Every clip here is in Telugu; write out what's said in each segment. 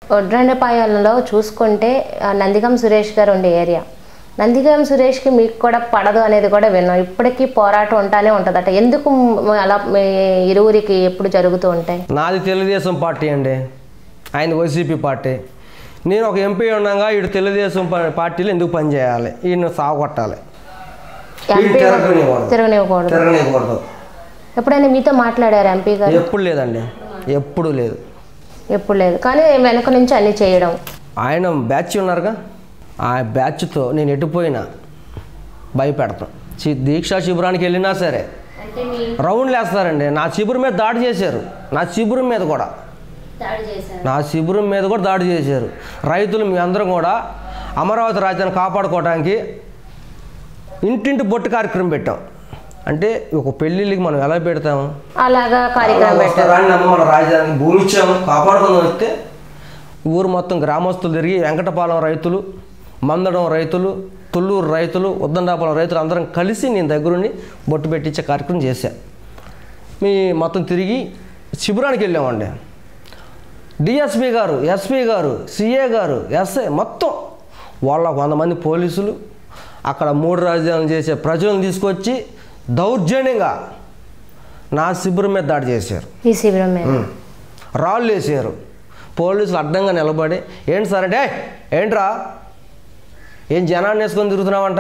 ఒడ్రండపాలెంలో చూసుకుంటే ఆ, నందిగం సురేష్ గారు ఉండే ఏరియా నందిగం సురేష్కి మీకు కూడా పడదు అనేది కూడా విన్నాం ఇప్పటికీ పోరాటం ఉంటానే ఉంటుందట ఎందుకు మ్, అలా మీ ఇరువురికి ఎప్పుడు జరుగుతూ ఉంటాయి నాది తెలుగుదేశం పార్టీ అండి ఆయన వైసీపీ పార్టీ నేను ఒక ఎంపీ ఉండగా ఇటు తెలుగుదేశం పా- పార్టీలో ఎందుకు పనిచేయాలి ఈయన సాగొట్టాలి వీడు ఎంపీ తిరగనివ్వకూడదు. తిరగనివ్వకూడదు తిరగనివ్వకూడదు ఎప్పుడైనా మీతో మాట్లాడారు ఎంపీ గారు ఎప్పుడు లేదండి ఎప్పుడు లేదు ఎప్పుడు లేదు కానీ వెనక నుంచి అన్ని చేయడం ఆయన బ్యాచ్ ఉన్నారుగా ఆ బ్యాచ్తో నేను ఎటుపోయినా భయపెడతాం చి- దీక్షా శిబిరానికి వెళ్ళినా సరే రౌండ్లు వేస్తారండి నా శిబిరం మీద దాడి చేశారు నా శిబిరం మీద కూడా నా శిబిరం మీద కూడా దాడి చేశారు రైతులు మీ అందరం కూడా అమరావతి రాజ్యాన్ని కాపాడుకోవడానికి ఇంటింటి బొట్టు కార్యక్రమం పెట్టాం అంటే ఒక పెళ్ళిళ్ళకి మనం ఎలా పెడతాము అలాగా కార్యక్రమం పెట్టారు వస్తారా అమ్మ మన రాజధానికి భూమి ఇచ్చాము కాపాడుకుందాం వస్తే ఊరు మొత్తం గ్రామస్తులు తిరిగి వెంకటపాలెం రైతులు మందడం రైతులు తుళ్ళూరు రైతులు ఉద్దండాపాలెం రైతులు అందరం కలిసి నేను దగ్గరుండి బొట్టు పెట్టించే కార్యక్రమం చేశా మీ మొత్తం తిరిగి శిబిరానికి వెళ్ళామండి డిఎస్పి గారు ఎస్పీ గారు సిఏ గారు ఎస్ఐ మొత్తం వాళ్ళ వంద మంది పోలీసులు అక్కడ మూడు రాజధానులు చేసే ప్రజలను తీసుకొచ్చి దౌర్జన్యంగా నా శిబిరం మీద దాడి చేశారు ఈ శిబిరం మీద రాళ్ళు వేసారు పోలీసులు అడ్డంగా నిలబడి ఏంటి సార్ అంటే "ఏయ్, ఏంట్రా ఏం జనాన్ని వేసుకొని తిరుగుతున్నావంట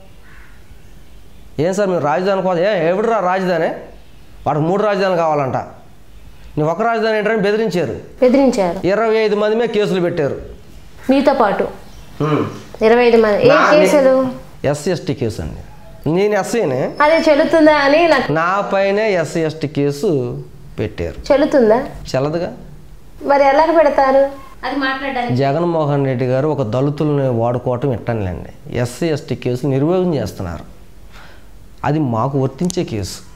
ఏం సార్ మీరు రాజధాని కోసం ఏ ఎవడురా రాజధాని వాడికి మూడు రాజధానులు కావాలంట నీ ఒక రాజధాని ఏంటని బెదిరించారు బెదిరించారు ఇరవై ఐదు మంది మీద కేసులు పెట్టారు మీతో పాటు ఇరవై ఐదు మంది ఏ కేసులు ఎస్సీ ఎస్టీ కేసు అండి నేను ఎస్సీనే అదే చెల్లుతుందా అని నాకు నా పైనే ఎస్సీ ఎస్టీ కేసు పెట్టారు చెల్లుతుందా చల్లదుగా మరి ఎలాగ పెడతారు అది మాట్లాడడానికి జగన్మోహన్ రెడ్డి గారు ఒక దళితుల్ని వాడుకోవటం ఇట్టనులేండి ఎస్సీ ఎస్టీ కేసు నిర్వహణ చేస్తున్నారు అది మాకు వర్తించే కేసు